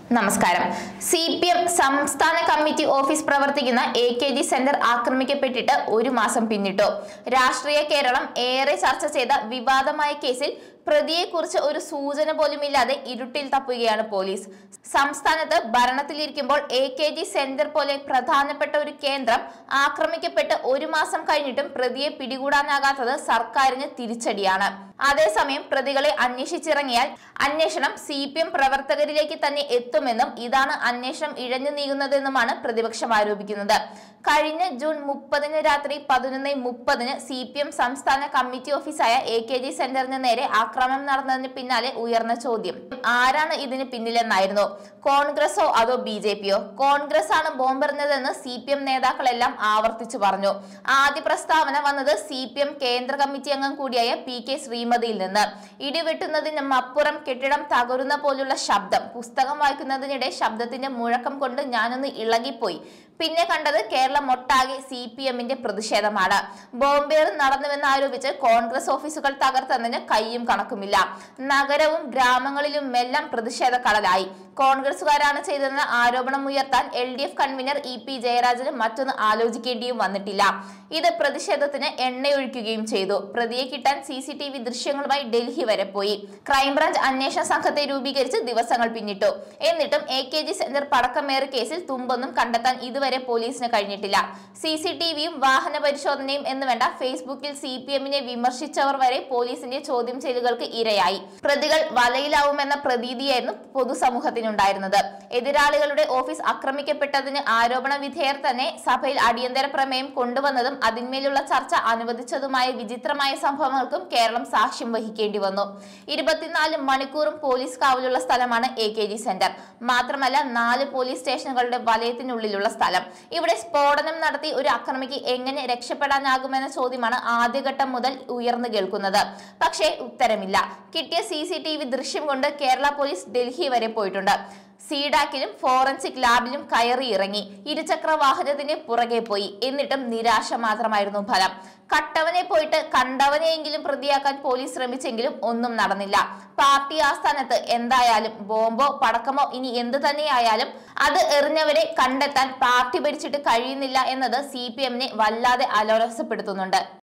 നമസ്കാരം C P M സംസ്ഥാന committee office പ്രവർത്തിക്കുന്ന എ കെ ജി സെന്റർ ആക്രമിക്കപ്പെട്ടിട്ട് ഒരു മാസം പിന്നിട്ടു രാഷ്ട്രീയ കേരളം ഏറെ ചർച്ച ചെയ്ത വിവാദമായ കേസിൽ പ്രതിയെക്കുറിച്ച് ഒരു സൂചന പോലുമില്ലാതെ ഇരുട്ടിൽ തപ്പുകയാണ് പോലീസ് സംസ്ഥാനത്ത് ഭരണത്തിലിരിക്കുമ്പോൾ എ കെ ജി സെന്റർ പോലെ പ്രധാനപ്പെട്ട ഒരു കേന്ദ്രം ആക്രമിക്കപ്പെട്ട് ഒരു മാസം കഴിഞ്ഞിട്ടും പ്രതിയെ പിടികൂടാനാകാത്തത് സർക്കാരിന് തിരിച്ചടിയാണ് അതേസമയം പ്രതികളെ അന്വേഷിച്ചിറങ്ങിയാൽ അന്വേഷണം സി പി എം പ്രവർത്തകരിലേക്ക് തന്നെ എത്തുമെന്നും ഇതാണ് അന്വേഷണം ഇഴഞ്ഞു നീങ്ങുന്നതെന്നുമാണ് പ്രതിപക്ഷം ആരോപിക്കുന്നത് കഴിഞ്ഞ ജൂൺ മുപ്പതിന് രാത്രി പതിനൊന്ന് മുപ്പതിന് സി പി എം സംസ്ഥാന കമ്മിറ്റി ഓഫീസായ എ കെ ജി സെന്ററിന് നേരെ ആക്രമണം നടന്നതിന് പിന്നാലെ ഉയർന്ന ചോദ്യം ആരാണ് ഇതിന് പിന്നിലെന്നായിരുന്നു കോൺഗ്രസോ അതോ ബി ജെ പിയോ കോൺഗ്രസ് ആണ് ബോംബെറിഞ്ഞതെന്ന് സി പി എം നേതാക്കളെല്ലാം ആവർത്തിച്ചു പറഞ്ഞു ആദ്യ പ്രസ്താവന വന്നത് സി പി എം കേന്ദ്ര കമ്മിറ്റി അംഗം കൂടിയായ പി കെ ശ്രീമതിയിൽ നിന്ന് ഇടിവെട്ടുന്നതിനും അപ്പുറം കെട്ടിടം തകരുന്ന പോലുള്ള ശബ്ദം പുസ്തകം വായിക്കുന്നതിനിടെ ശബ്ദത്തിന്റെ മുഴക്കം കൊണ്ട് ഞാനൊന്ന് ഇളകിപ്പോയി പിന്നെ കണ്ടത് കേരളം ഒട്ടാകെ സി പി എമ്മിന്റെ പ്രതിഷേധമാണ് ബോംബേർ നടന്നുവെന്ന് ആരോപിച്ച് കോൺഗ്രസ് ഓഫീസുകൾ തകർത്തതിന് കയ്യും കണക്കുമില്ല നഗരവും ഗ്രാമങ്ങളിലും എല്ലാം പ്രതിഷേധ കടലായി കോൺഗ്രസുകാരാണ് ചെയ്തതെന്ന് ആരോപണം ഉയർത്താൻ L D F convener E P ജയരാജന് മറ്റൊന്ന് ആലോചിക്കേണ്ടിയും വന്നിട്ടില്ല ഇത് പ്രതിഷേധത്തിന് എണ്ണയൊഴിക്കുകയും ചെയ്തു പ്രതിയെ കിട്ടാൻ സി സി ടി വി ദൃശ്യങ്ങളുമായി ഡൽഹി വരെ പോയി ക്രൈംബ്രാഞ്ച് അന്വേഷണ സംഘത്തെ രൂപീകരിച്ച് ദിവസങ്ങൾ പിന്നിട്ടു എന്നിട്ടും എ കെ ജി സെന്റർ പടക്കമേറ് കേസിൽ തുമ്പൊന്നും കണ്ടെത്താൻ ഇതുവരെ പോലീസിന് കഴിഞ്ഞിട്ടില്ല സി സി ടി വിയും വാഹന പരിശോധനയും എന്ന് വേണ്ട ഫേസ്ബുക്കിൽ സി പി എമ്മിനെ വിമർശിച്ചവർ വരെ പോലീസിന്റെ ചോദ്യം ചെയ്യലുകൾക്ക് ഇരയായി പ്രതികൾ വലയിലാവുമെന്ന പ്രതീതിയായിരുന്നു പൊതുസമൂഹത്തിനുണ്ടായിരുന്നത് എതിരാളികളുടെ ഓഫീസ് ആക്രമിക്കപ്പെട്ടതിന് ആരോപണ വിധേയർ തന്നെ സഭയിൽ അടിയന്തര പ്രമേയം കൊണ്ടുവന്നതും അതിന്മേലുള്ള ചർച്ച അനുവദിച്ചതുമായ വിചിത്രമായ സംഭവങ്ങൾക്കും കേരളം സാക്ഷ്യം വഹിക്കേണ്ടി വന്നു ഇരുപത്തിനാല് മണിക്കൂറും പോലീസ് കാവലുള്ള സ്ഥലമാണ് എ കെ ജി സെന്റർ മാത്രമല്ല നാല് പോലീസ് സ്റ്റേഷനുകളുടെ വലയത്തിനുള്ളിലുള്ള സ്ഥലം ഇവിടെ സ്ഫോടനം നടത്തി ഒരു അക്രമിക്ക് എങ്ങനെ രക്ഷപ്പെടാനാകുമെന്ന ചോദ്യമാണ് ആദ്യഘട്ടം മുതൽ ഉയർന്നു കേൾക്കുന്നത് പക്ഷേ ഉത്തരമില്ല കിട്ടിയ സി സി ടി വി ദൃശ്യം കൊണ്ട് കേരള പോലീസ് ഡൽഹി വരെ പോയിട്ടുണ്ട് സീഡാക്കിലും ഫോറൻസിക് ലാബിലും കയറി ഇറങ്ങി ഇരുചക്ര വാഹനത്തിന് പുറകെ പോയി എന്നിട്ടും നിരാശ മാത്രമായിരുന്നു ഫലം കട്ടവനെ പോയിട്ട് കണ്ടവനെയെങ്കിലും പ്രതിയാക്കാൻ പോലീസ് ശ്രമിച്ചെങ്കിലും ഒന്നും നടന്നില്ല പാർട്ടി ആസ്ഥാനത്ത് എന്തായാലും ബോംബോ പടക്കമോ ഇനി എന്ത് തന്നെയായാലും അത് എറിഞ്ഞവരെ കണ്ടെത്താൻ പാർട്ടി ഭരിച്ചിട്ട് കഴിയുന്നില്ല എന്നത് സി പി എമ്മിനെ വല്ലാതെ അലോരസപ്പെടുത്തുന്നുണ്ട്